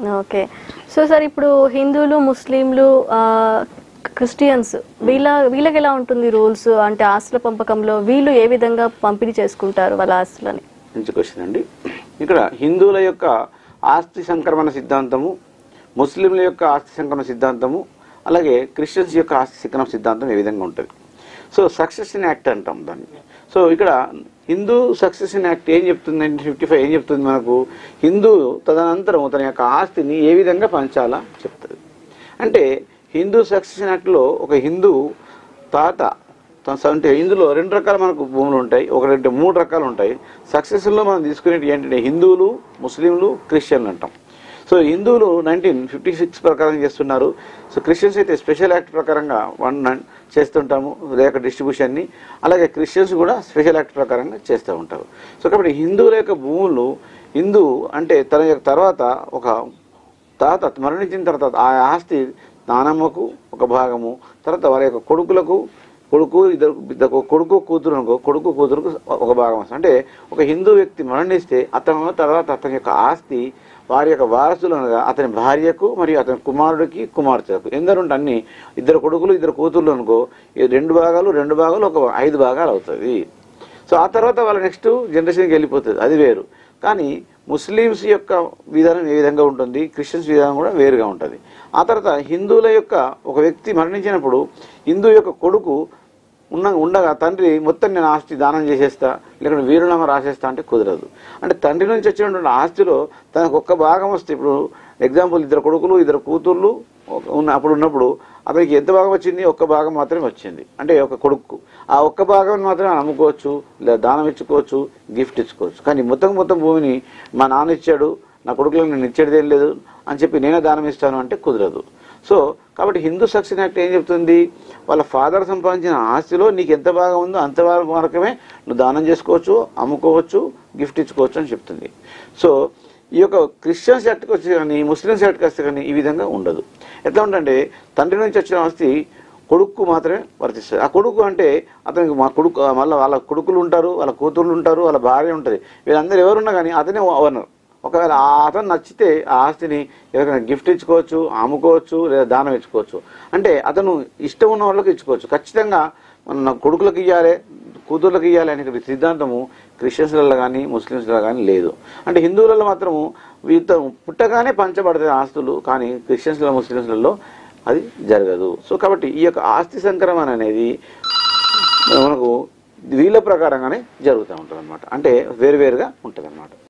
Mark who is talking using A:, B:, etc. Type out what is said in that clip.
A: okay so sir ఇప్పుడు హిందువులు ముస్లింలు ఆ, క్రిస్టియన్స్ వీళ్ళ వీళ్ళకి ఎలా ఉంటుంది రూల్స్ అంటే ఆస్తుల పంపకంలో వీళ్ళు ఏ విధంగా పంపిణీ చేసుకుంటారు వాళ్ళ ఆస్తులని
B: మంచి క్వశ్చన్ అండి ఇక్కడ హిందువుల యొక్క ఆస్తి సంక్రమణ సిద్ధాంతము ముస్లింల యొక్క ఆస్తి సంక్రమణ సిద్ధాంతము అలాగే క్రిస్టియన్స్ యొక్క ఆస్తి సంక్రమణ సిద్ధాంతం ఏ విధంగా ఉంటుంది సో సక్సెషన్ యాక్ట్ అంటాం దాన్ని సో ఇక్కడ హిందూ సక్సెషన్ యాక్ట్ ఏం చెప్తుంది నైన్టీన్ ఫిఫ్టీ ఫైవ్ ఏం చెప్తుంది మనకు హిందువు తదనంతరం తన యొక్క ఆస్తిని ఏ విధంగా పంచాలా చెప్తుంది అంటే హిందూ సక్సెషన్ యాక్ట్లో ఒక హిందూ తాత తన స- అంటే ఇందులో రెండు రకాల మనకు భూములు ఉంటాయి ఒక రెండు మూడు రకాలు ఉంటాయి సక్సెషన్లో మనం తీసుకునేవి ఏంటంటే హిందువులు ముస్లింలు క్రిస్టియన్లు అంటాం సో హిందువులు నైన్టీన్ ఫిఫ్టీ సిక్స్ ప్రకారం చేస్తున్నారు సో క్రిస్టియన్స్ అయితే స్పెషల్ యాక్ట్ ప్రకారంగా వన్ నైన్ చేస్తుంటాము రేఖ డిస్ట్రిబ్యూషన్ని అలాగే క్రిస్టియన్స్ కూడా స్పెషల్ యాక్ట్ ప్రకారంగా చేస్తూ ఉంటారు సో కాబట్టి హిందువుల యొక్క భూములు హిందూ అంటే తన యొక్క తర్వాత ఒక తాత మరణించిన తర్వాత ఆ ఆస్తి నానమ్మకు ఒక భాగము తర్వాత వారి యొక్క కొడుకులకు కొడుకు ఇద్దరు ఇద్దరు కొడుకు కూతురు అనుకో కొడుకు కూతురుకు ఒక భాగం వస్తుంది అంటే ఒక హిందూ వ్యక్తి మరణిస్తే అతను తర్వాత అతని యొక్క ఆస్తి వారి యొక్క వారసులు అనగా అతని భార్యకు మరియు అతని కుమారుడికి కుమార్తెకు ఎందరుంటే అన్ని ఇద్దరు కొడుకులు ఇద్దరు కూతుర్లు అనుకో ఈ రెండు భాగాలు రెండు భాగాలు ఒక ఐదు భాగాలు అవుతుంది సో ఆ తర్వాత వాళ్ళ నెక్స్ట్ జనరేషన్కి వెళ్ళిపోతుంది అది వేరు కానీ ముస్లిమ్స్ యొక్క విధానం ఏ విధంగా ఉంటుంది క్రిస్టియన్స్ విధానం కూడా వేరుగా ఉంటుంది ఆ తర్వాత హిందువుల యొక్క ఒక వ్యక్తి మరణించినప్పుడు హిందూ యొక్క కొడుకు ఉన్న ఉండగా తండ్రి మొత్తం నేను ఆస్తి దానం చేసేస్తా లేకుంటే వీరునామా రాసేస్తా అంటే కుదరదు అంటే తండ్రి నుంచి వచ్చినటువంటి ఆస్తిలో తనకు ఒక్క భాగం వస్తే ఇప్పుడు ఎగ్జాంపుల్ ఇద్దరు కొడుకులు ఇద్దరు కూతుర్లు ఒక- ఉన్న అప్పుడు ఉన్నప్పుడు అతనికి ఎంత భాగం వచ్చింది ఒక్క భాగం మాత్రమే వచ్చింది అంటే ఒక కొడుకు ఆ ఒక్క భాగం మాత్రమే అమ్ముకోవచ్చు లేదా దానం ఇచ్చుకోవచ్చు గిఫ్ట్ ఇచ్చుకోవచ్చు కానీ మొత్తం మొత్తం భూమిని మా నాన్న ఇచ్చాడు నా కొడుకులకు నేను ఇచ్చేది ఏం లేదు అని చెప్పి నేనే దానం ఇస్తాను అంటే కుదరదు సో కాబట్టి హిందూ సక్సెస్ యాక్ట్ ఏం చెప్తుంది వాళ్ళ ఫాదర్ సంపాదించిన ఆస్తిలో నీకు ఎంత భాగం ఉందో అంత భాగం వరకమే నువ్వు దానం చేసుకోవచ్చు అమ్ముకోవచ్చు గిఫ్ట్ ఇచ్చుకోవచ్చు అని చెప్తుంది సో ఈ యొక్క క్రిస్టియన్స్ యాక్ట్కి వచ్చి కానీ ముస్లిమ్స్ యాక్ట్కి వస్తే కానీ ఈ విధంగా ఉండదు ఎట్లా ఉందంటే తండ్రి నుంచి వచ్చిన ఆస్తి కొడుకు మాత్రమే వర్తిస్తుంది ఆ కొడుకు అంటే అతనికి మా కొడుకు మళ్ళీ వాళ్ళ కొడుకులు ఉంటారు వాళ్ళ కూతుర్లు ఉంటారు వాళ్ళ భార్య ఉంటుంది వీళ్ళందరూ ఎవరున్నా కానీ అతనే ఓనర్ ఒకవేళ ఆ అతను నచ్చితే ఆ ఆస్తిని ఎవరికైనా గిఫ్ట్ ఇచ్చుకోవచ్చు అమ్ముకోవచ్చు లేదా దానం ఇచ్చుకోవచ్చు అంటే అతను ఇష్టం ఉన్న వాళ్ళకి ఇచ్చుకోవచ్చు ఖచ్చితంగా మన కొడుకులకు ఇవ్వాలి కూతుర్లకు ఇవ్వాలి అనే సిద్ధాంతము క్రిస్టియన్స్లలో కానీ ముస్లిమ్స్లో కానీ లేదు అంటే హిందువులలో మాత్రము వీళ్ళ పుట్టగానే పంచబడతాయి ఆస్తులు కానీ క్రిస్టియన్స్లో ముస్లిమ్స్లలో అది జరగదు సో కాబట్టి ఈ యొక్క ఆస్తి సంక్రమణ అనేది మనకు వీళ్ళ ప్రకారంగానే జరుగుతూ ఉంటుంది అనమాట అంటే వేరువేరుగా ఉంటుంది